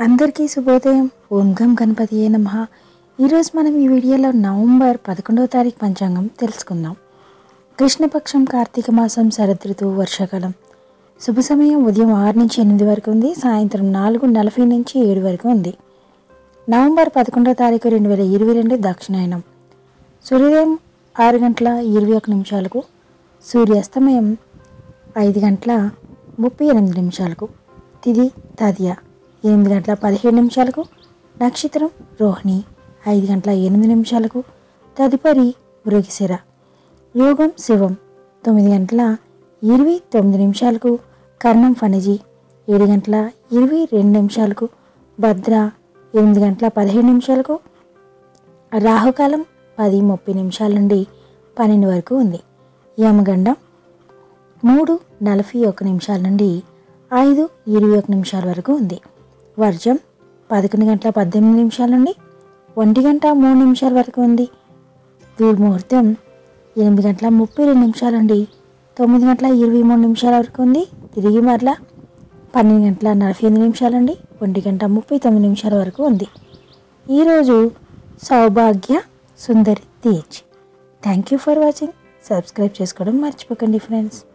అందరికీ శుభోదయం ఓం గం గణపతి ఏ నమ ఈరోజు మనం ఈ వీడియోలో నవంబర్ పదకొండవ తారీఖు పంచాంగం తెలుసుకుందాం కృష్ణపక్షం కార్తీక మాసం శరదృతువు వర్షాకాలం శుభ సమయం ఉదయం ఆరు నుంచి ఎనిమిది వరకు ఉంది సాయంత్రం నాలుగు నలభై నుంచి ఏడు వరకు ఉంది నవంబర్ పదకొండవ తారీఖు రెండు వేల ఇరవై రెండు దక్షిణాయనం సూర్యోదయం ఆరు గంటల ఇరవై ఒక నిమిషాలకు సూర్యాస్తమయం ఐదు గంటల ముప్పై ఎనిమిది నిమిషాలకు తిది తదియ ఎనిమిది గంటల పదిహేడు నిమిషాలకు నక్షత్రం రోహిణి ఐదు గంటల ఎనిమిది నిమిషాలకు తదుపరి మృగశిర యోగం శివం తొమ్మిది గంటల ఇరవై తొమ్మిది నిమిషాలకు కర్ణం ఫణిజి ఏడు గంటల ఇరవై రెండు నిమిషాలకు భద్ర ఎనిమిది గంటల పదిహేడు నిమిషాలకు రాహుకాలం పది ముప్పై నిమిషాల నుండి పన్నెండు వరకు ఉంది యమగండం మూడు నలభై ఒక నిమిషాల నుండి ఐదు ఇరవై ఒక నిమిషాల వరకు ఉంది వర్జం పదకొండు గంటల పద్దెనిమిది నిమిషాల నుండి ఒంటి గంట మూడు నిమిషాల వరకు ఉంది దుర్ముహూర్తం ఎనిమిది గంటల ముప్పై రెండు నిమిషాల నుండి తొమ్మిది గంటల ఇరవై మూడు నిమిషాల వరకు ఉంది తిరిగి మరలా పన్నెండు గంటల నలభై ఎనిమిది నిమిషాల నుండి ఒంటి గంట ముప్పై తొమ్మిది నిమిషాల వరకు ఉంది ఈరోజు Saubhagya Sundari Tej thank you for watching subscribe చేసుకోవడం మర్చిపోకండి ఫ్రెండ్స్